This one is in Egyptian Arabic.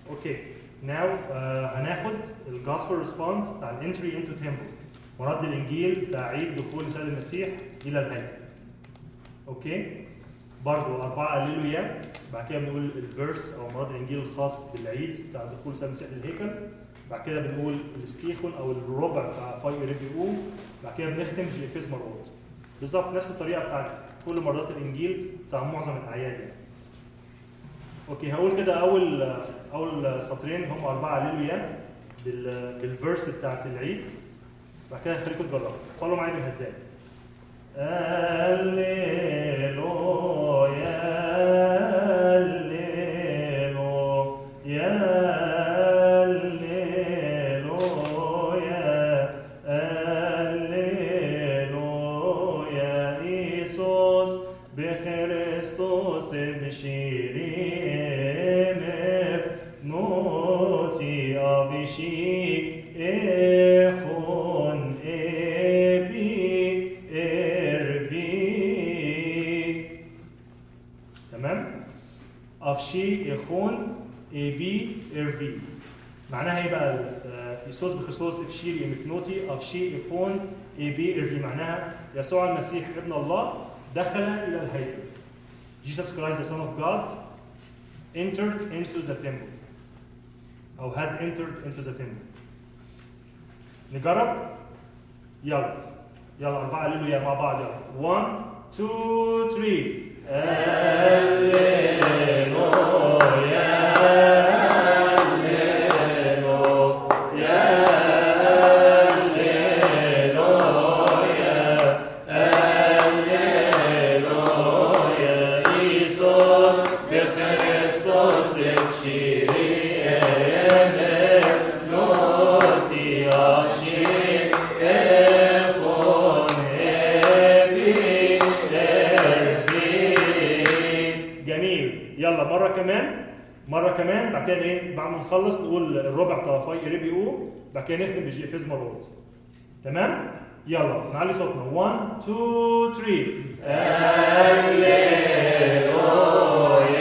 اوكي ناو هناخد الجاسبل ريسبونس بتاع الانتري انتو تيمبل ورد الانجيل بتاع عيد دخول السيد المسيح الى الهيكل اوكي برضو أربعة قللوا يا بعد كده بنقول الفيرس أو مراد الإنجيل الخاص بالعيد بتاع دخول السيد المسيح للهيكل بعد كده بنقول الاستيخون أو الربع بتاع فاي ريبيو بعد كده بنختم بإفيز مرات بالظبط نفس الطريقة بتاعت كل مرات الإنجيل بتاع معظم الأعياد يعني اوكي هقول كده اول اول سطرين هم اربعه هللويا بال بالفيرس بتاعت العيد بعد كده خليكم تجربوا فولوا معايا بالهزات هللويا هللويا هللويا هللويا إيسوس بخريستوس بشيرين نوتي أبشي إخون إبي إربي تمام أفشي إخون إبي إربي معناها ايه بقى آه، يسوس بخصوص افشيري مفنوتي افشي اخون اي بي ارفي معناها يسوع المسيح ابن الله دخل الى الهيكل Jesus Christ the Son of God entered into the temple او has entered into the temple نجرب يلا يلا أربعة هللويا مع بعض يلا 1 2 3 جميل يلا مرة كمان مرة كمان بعد كده ايه بعد ما نخلص نقول الربع بتاع فاي ريبي او بعد كده نختم بجي فيز مرات تمام؟ يلا نعلي صوتنا 1 2 3 هللويا